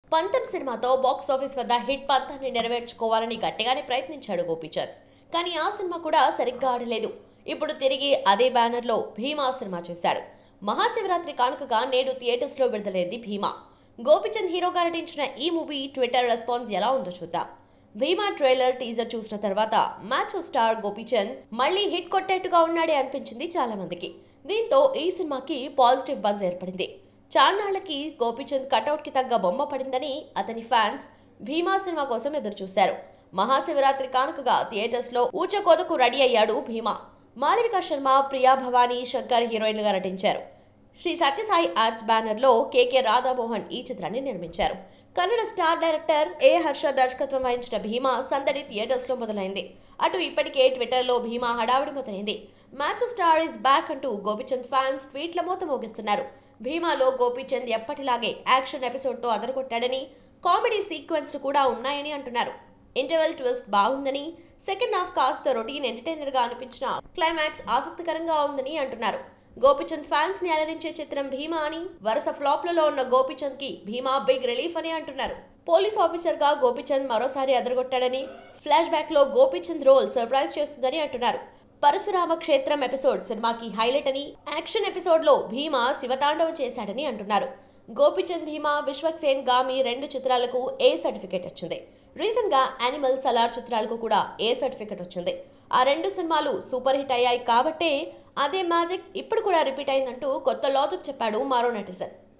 పంతం సినిమాతో box office వద్ద హిట్ పంతాన్ని నెరవేర్చుకోవాలని గట్టిగానే ప్రయత్నించాడు గోపీచంద్ కానీ ఆ సినిమా కూడా సరిగ్గా ఆడలేదు ఇప్పుడు తిరిగి అదే బ్యానర్లో భీమా సినిమా చేశాడు మహాశివరాత్రి కానుకగా నేడు థియేటర్స్లో విడుదలైంది భీమా గోపీచంద్ హీరోగా నటించిన ఈ మూవీ ట్విట్టర్ రెస్పాన్స్ ఎలా ఉందో చూద్దాం భీమా ట్రైలర్ టీజర్ చూసిన తర్వాత మ్యాచ్ స్టార్ గోపీచంద్ మళ్ళీ హిట్ కొట్టేట్టుగా ఉన్నాడే అనిపించింది చాలా మందికి దీంతో ఈ సినిమాకి పాజిటివ్ బజ్ ఏర్పడింది చాన్నాళ్లకి గోపీచంద్ కటౌట్ కి తగ్గ బొమ్మ పడిందని అతని ఫ్యాన్స్ భీమా సినిమా కోసం ఎదురు చూశారు మహాశివరాత్రి కానుకగా థియేటర్స్ లో ఊచకోతకు రెడీ అయ్యాడు భీమా మాళవిక శర్మ ప్రియా భవానీ శంకర్ హీరోయిన్లుగా నటించారు శ్రీ సత్యసాయి ఆర్ట్స్ బ్యానర్ లో కేకే రాధామోహన్ ఈ చిత్రాన్ని నిర్మించారు Kannada star director A Harsha దర్శకత్వం వహించిన భీమా సందడి థియేటర్స్ లో మొదలైంది అటు ఇప్పటికే ట్విట్టర్ లో భీమా హడావిడి మొదలైంది మ్యాచ్ స్టార్ ఇస్ బ్యాక్ అంటూ గోపిచంద్ ఫ్యాన్స్ ట్వీట్ల మూత మోగిస్తున్నారు భీమాలో గోపీచంద్ ఎప్పటిలాగే యాక్షన్ ఎపిసోడ్ తో అదరగొట్టాడని కామెడీ సీక్వెన్స్ కూడా ఉన్నాయని అంటున్నారు ఇంటర్వెల్ ట్విస్ట్ బాగుందని సెకండ్ హాఫ్ కాస్త రొటీన్ ఎంటర్టైనర్ గా అనిపించిన క్లైమాక్స్ ఆసక్తికరంగా ఉందని అంటున్నారు గోపిచంద్ ఫ్యాన్స్ ని అలరించే చిత్రం భీమా అని వరుస ఫ్లాప్లలో ఉన్న గోపిచంద్ కి భీమా బిగ్ రిలీఫ్ అని అంటున్నారు పోలీస్ ఆఫీసర్ గా గోపిచంద్ మరోసారి అదరగొట్టాడని ఫ్లాష్ బ్యాక్ లో గోపిచంద్ రోల్ సర్ప్రైజ్ చేస్తుందని అంటున్నారు పరశురామ క్షేత్రం ఎపిసోడ్ సినిమాకి హైలైట్ అని యాక్షన్ ఎపిసోడ్ లో భీమా శివతాండవం చేశాడని అంటున్నారు గోపిచంద్ భీమా విశ్వక్ సేన్ గామి రెండు చిత్రాలకు ఏ సర్టిఫికేట్ వచ్చింది రీసెంట్ గా యానిమల్ సలార్ చిత్రాలకు కూడా ఏ సర్టిఫికేట్ వచ్చింది ఆ రెండు సినిమాలు సూపర్ హిట్ అయ్యాయి కాబట్టే అదే మ్యాజిక్ ఇప్పుడు కూడా రిపీట్ అయిందంటూ కొత్త లాజిక్ చెప్పాడు మరో నెటిజన్